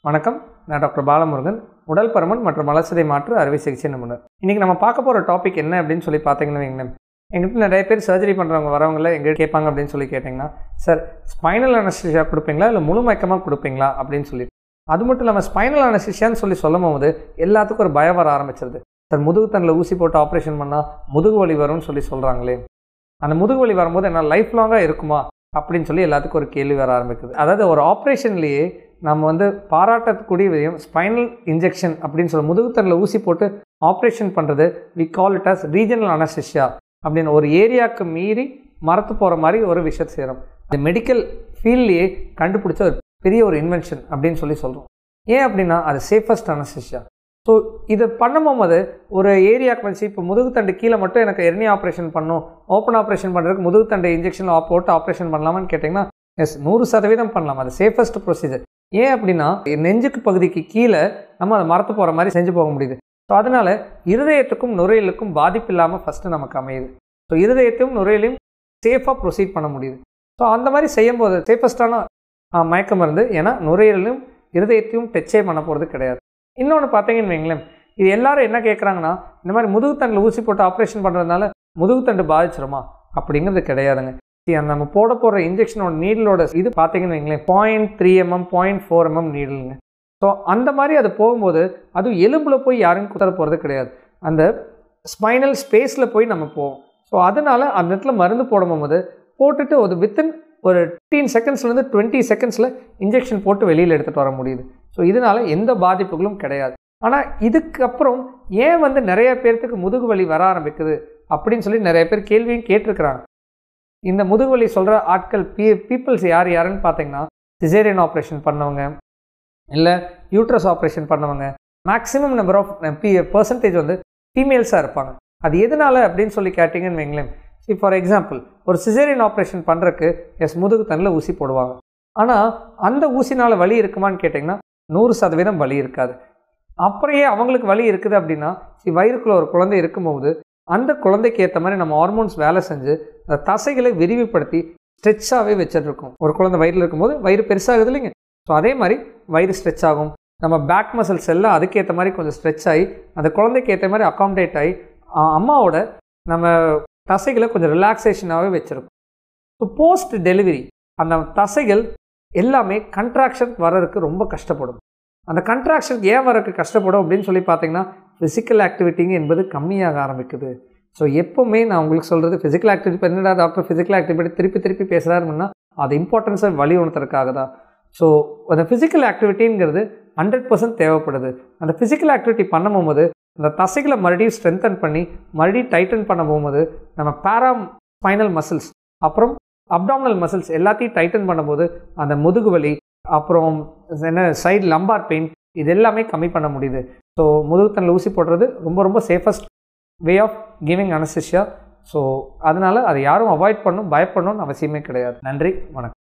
வணக்கம் நான் டாக்டர் பாலமுருகன் உடல் பருமன் மற்றும் வளர்ச்சிதை மாற்று அறுவை சிகிச்சை நிபுணர் இன்றைக்கி நம்ம பார்க்க போகிற டாபிக் என்ன அப்படின்னு சொல்லி பார்த்தீங்கன்னு வைங்களேன் எங்கிட்ட நிறைய பேர் சர்ஜரி பண்ணுறவங்க வரவங்கள எங்கிட்ட கேட்பாங்க அப்படின்னு சொல்லி கேட்டிங்கன்னா சார் ஸ்பைனல் அனஸ்டிஷியா கொடுப்பீங்களா இல்லை முழு மயக்கமாக கொடுப்பீங்களா அப்படின்னு சொல்லி அது மட்டும் இல்லாமல் ஸ்பைனல் அனஸ்டிஷியான்னு சொல்லி சொல்லும் போது எல்லாத்துக்கும் ஒரு பயம் வர ஆரம்பிச்சிருது சார் முதுகு தண்டில் ஊசி போட்டு ஆப்ரேஷன் பண்ணால் முதுகு வலி வரும்னு சொல்லி சொல்கிறாங்களே அந்த முதுகு வலி வரும்போது என்ன லைஃப் லாங்காக இருக்குமா அப்படின்னு சொல்லி எல்லாத்துக்கும் ஒரு கேள்வி வர ஆரம்பிக்குது அதாவது ஒரு ஆப்ரேஷன்லேயே நம்ம வந்து பாராட்டக்கூடிய விதம் ஸ்பைனல் இன்ஜெக்ஷன் அப்படின்னு சொல்லி முதுகுத்தண்டில் ஊசி போட்டு ஆப்ரேஷன் பண்ணுறது we call it as regional anaesthesia அப்படின்னு ஒரு ஏரியாவுக்கு மீறி மரத்து போகிற மாதிரி ஒரு விஷயத்தை செய்கிறோம் இந்த மெடிக்கல் ஃபீல்ட்லேயே கண்டுபிடிச்ச ஒரு பெரிய ஒரு இன்வென்ஷன் அப்படின்னு சொல்லி சொல்கிறோம் ஏன் அப்படின்னா அது சேஃபஸ்ட் அனஸ்டிஷியா ஸோ இதை பண்ணும்போது ஒரு ஏரியாவுக்கு வச்சு இப்போ முதுகுத்தண்டு கீழே மட்டும் எனக்கு எர்னி ஆப்ரேஷன் பண்ணும் ஓப்பன் ஆப்ரேஷன் பண்ணுறதுக்கு முதுகுத்தண்டு இன்ஜெக்ஷன் போட்டு ஆப்ரேஷன் பண்ணலாமான்னு கேட்டிங்கன்னா எஸ் நூறு சதவீதம் பண்ணலாம் அது சேஃபஸ்ட் ப்ரொசீஜர் ஏன் அப்படின்னா நெஞ்சுக்கு பகுதிக்கு கீழே நம்ம அதை மரத்து போகிற மாதிரி செஞ்சு போக முடியுது ஸோ அதனால் இருதயத்துக்கும் நுரையீரலுக்கும் பாதிப்பு இல்லாமல் ஃபஸ்ட்டு நமக்கு அமையுது ஸோ இருதயத்தையும் நுரையீரலையும் சேஃபாக ப்ரொசீட் பண்ண முடியுது ஸோ அந்த மாதிரி செய்யும்போது சேஃபஸ்டான மயக்க மருந்து ஏன்னா நுரையீரலையும் இருதயத்தையும் டச்சே பண்ண போகிறது கிடையாது இன்னொன்று பார்த்தீங்கன்னு வைங்களேன் இது எல்லாரும் என்ன கேட்குறாங்கன்னா இந்த மாதிரி முதுகுத்தண்டில் ஊசி போட்டு ஆப்ரேஷன் பண்ணுறதுனால முதுகுத்தண்டு பாதிச்சிருமா அப்படிங்கிறது கிடையாதுங்க அந்த நம்ம போட போகிற இன்ஜெக்ஷனோட நீடலோட இது பார்த்தீங்கன்னு வைங்களேன் point three mm point four mm நீடலுங்க ஸோ அந்த மாதிரி அது போகும்போது அதுவும் எலும்பில் போய் யாரும் குத்தர போகிறது கிடையாது அந்த ஸ்பைனல் ஸ்பேஸில் போய் நம்ம போவோம் ஸோ அதனால் அந்த இடத்துல மருந்து போடும்போது போட்டுட்டு ஒரு வித்தின் ஒரு ஃபிஃப்டீன் செகண்ட்ஸ்லேருந்து டுவெண்ட்டி செகண்ட்ஸில் இன்ஜெக்ஷன் போட்டு வெளியில் எடுத்துகிட்டு வர முடியுது ஸோ இதனால் எந்த பாதிப்புகளும் கிடையாது ஆனால் இதுக்கப்புறம் ஏன் வந்து நிறைய பேர்த்துக்கு முதுகு வலி வர ஆரம்பிக்குது அப்படின்னு சொல்லி நிறைய பேர் கேள்வியும் கேட்டிருக்கிறாங்க இந்த முதுகுவலி சொல்கிற ஆட்கள் பீ பீப்புள்ஸ் யார் யாருன்னு பார்த்தீங்கன்னா சிசேரியன் ஆப்ரேஷன் பண்ணவங்க இல்லை யூட்ரஸ் ஆப்ரேஷன் பண்ணவங்க மேக்ஸிமம் நம்பர் ஆஃப் பி பர்சன்டேஜ் வந்து ஃபீமேல்ஸாக இருப்பாங்க அது எதனால் அப்படின்னு சொல்லி கேட்டிங்கன்னு வைங்களேன் சி ஃபார் எக்ஸாம்பிள் ஒரு சிசேரியன் ஆப்ரேஷன் பண்ணுறக்கு எஸ் முதுகு தண்ணில் ஊசி போடுவாங்க ஆனால் அந்த ஊசினால் வலி இருக்குமான்னு கேட்டிங்கன்னா நூறு சதவீதம் வலி இருக்காது அப்படியே அவங்களுக்கு வலி இருக்குது அப்படின்னா சி வயிறுக்குள்ளே ஒரு குழந்தை இருக்கும்போது அந்த குழந்தைக்கு ஏற்ற மாதிரி நம்ம ஹார்மோன்ஸ் வேலை செஞ்சு அந்த தசைகளை விரிவுபடுத்தி ஸ்ட்ரெச்சாகவே வச்சிட்ருக்கோம் ஒரு குழந்தை வயிறில் இருக்கும்போது வயிறு பெருசாகுது இல்லைங்க ஸோ அதே மாதிரி வயிறு ஸ்ட்ரெச் ஆகும் நம்ம பேக் மசில்ஸ் எல்லாம் அதுக்கேற்ற மாதிரி கொஞ்சம் ஸ்ட்ரெச் ஆகி அந்த குழந்தைக்கு ஏற்ற மாதிரி அக்காமடேட் ஆகி அம்மாவோட நம்ம தசைகளை கொஞ்சம் ரிலாக்ஸேஷனாகவே வச்சுருக்கோம் ஸோ போஸ்ட் டெலிவரி அந்த தசைகள் எல்லாமே கண்ட்ராக்ஷன் வர்றதுக்கு ரொம்ப கஷ்டப்படும் அந்த கண்ட்ராக்ஷன் ஏன் வரக்கு கஷ்டப்படும் அப்படின்னு சொல்லி பார்த்தீங்கன்னா ஃபிசிக்கல் ஆக்டிவிட்டிங்க என்பது கம்மியாக ஆரம்பிக்குது ஸோ எப்போவுமே நான் உங்களுக்கு சொல்கிறது ஃபிசிக்கல் ஆக்டிவிட்டி என்னடா டாக்டர் ஃபிசிக்கல் ஆக்டிவிட்டி திருப்பி திருப்பி பேசுகிறாருன்னா அது இம்பார்ட்டன்ஸை வழி உணர்த்துறதுக்காக தான் ஸோ அந்த ஃபிசிக்கல் ஆக்டிவிட்டிங்கிறது ஹண்ட்ரட் பர்சன்ட் தேவைப்படுது அந்த ஃபிசிக்கல் ஆக்டிவிட்டி பண்ணும்போது அந்த தசைகளை மறுபடியும் ஸ்ட்ரென்தன் பண்ணி மறுபடியும் டைட்டன் பண்ண போகும்போது நம்ம பேரா ஸ்பைனல் மசில்ஸ் அப்புறம் அப்டாமினல் மசில்ஸ் எல்லாத்தையும் டைட்டன் பண்ணும்போது அந்த முதுகு வலி அப்புறம் என்ன சைடு லம்பார் பெயின் இது எல்லாமே கம்மி பண்ண முடியுது ஸோ முதுகுத்தனில் ஊசி போடுறது ரொம்ப ரொம்ப safest way of giving anaesthesia so அதனால் அதை யாரும் அவாய்ட் பண்ணணும் பயப்படணும்னு அவசியமே கிடையாது நன்றி வணக்கம்